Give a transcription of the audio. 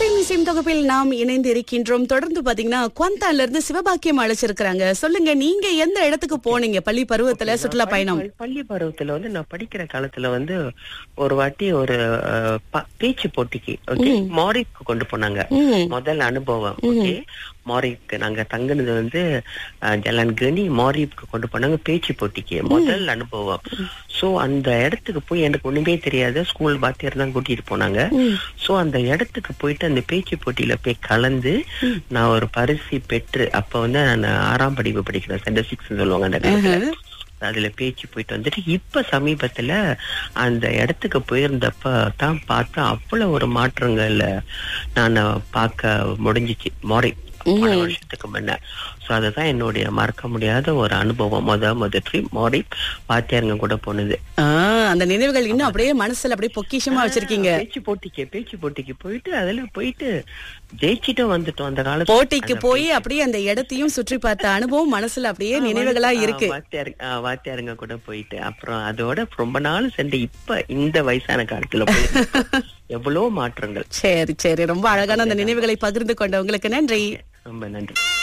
இசையும் இசையும் தொகுப்பில் நாம் இணைந்து இருக்கின்றோம் தொடர்ந்து பாத்தீங்கன்னா குவந்தான்ல இருந்து சிவபாக்கியம் அழைச்சிருக்கிறாங்க சொல்லுங்க நீங்க எந்த இடத்துக்கு போனீங்க பள்ளி பருவத்துல சுற்றுலா பயணம் பள்ளி- பள்ளி பருவத்துல வந்து நான் படிக்கிற காலத்துல வந்து ஒரு வாட்டி ஒரு அஹ், ப- பேச்சு போட்டிக்கு ஓகே மாரிக்கு கொண்டு போனாங்க ம். முதல் அனுபவம் ஓகே மாரிக்கு நாங்க தங்குனது வந்து அஹ், ஜலன்கனி மாரிக்கு கொண்டு போனாங்க பேச்சு போட்டிக்கு முதல் அனுபவம் சோ அந்த இடத்துக்கு போய் எனக்கு ஒண்ணுமே தெரியாது ஸ்கூல் வாத்தியார் தான் கூட்டிட்டு போனாங்க சோ அந்த இடத்துக்கு போயிட்டு அந்த பேச்சு போட்டியில போய் கலந்து நான் ஒரு பரிசு பெற்று அப்ப வந்து நான் ஆறாம் படிப்பு படிக்கிறேன் சென்டர் சிக்ஸ் சொல்லுவாங்க அந்த நேரத்துல அதுல பேச்சு போயிட்டு வந்துட்டு இப்ப சமீபத்துல அந்த இடத்துக்கு போயிருந்தப்ப தான் பார்த்தா அவ்வளவு ஒரு மாற்றங்கள்ல நான் பார்க்க முடிஞ்சிச்சு மாறி பல வருஷத்துக்கு முன்ன சோ அதுதான் என்னுடைய மறக்க முடியாத ஒரு அனுபவம் முத முத ட்ரிப் மாறி வாத்தியாருங்க கூட போனது ஆ, அந்த நினைவுகள் இன்னும் அப்படியே மனசுல அப்படியே பொக்கிஷமா வச்சிருக்கீங்க பேச்சு போட்டிக்கு பேச்சு போட்டிக்கு போயிட்டு அதுல போயிட்டு ஜெயிச்சிட்டும் வந்துட்டோம் அந்த காலத்துல போட்டிக்கு போய் அப்படியே அந்த இடத்தையும் சுற்றி பார்த்த அனுபவம் மனசுல அப்படியே நினைவுகளா இருக்கு வாத்தியார் ஆ, வாத்தியாருங்க கூட போயிட்டு அப்புறம் அதோட ரொம்ப நாள் சென்று இப்ப இந்த வயசான காலத்துல போய் எவ்வளவு மாற்றங்கள் சரி சரி ரொம்ப அழகான அந்த நினைவுகளை பகிர்ந்து கொண்டவங்களுக்கு நன்றி ரொம்ப நன்றி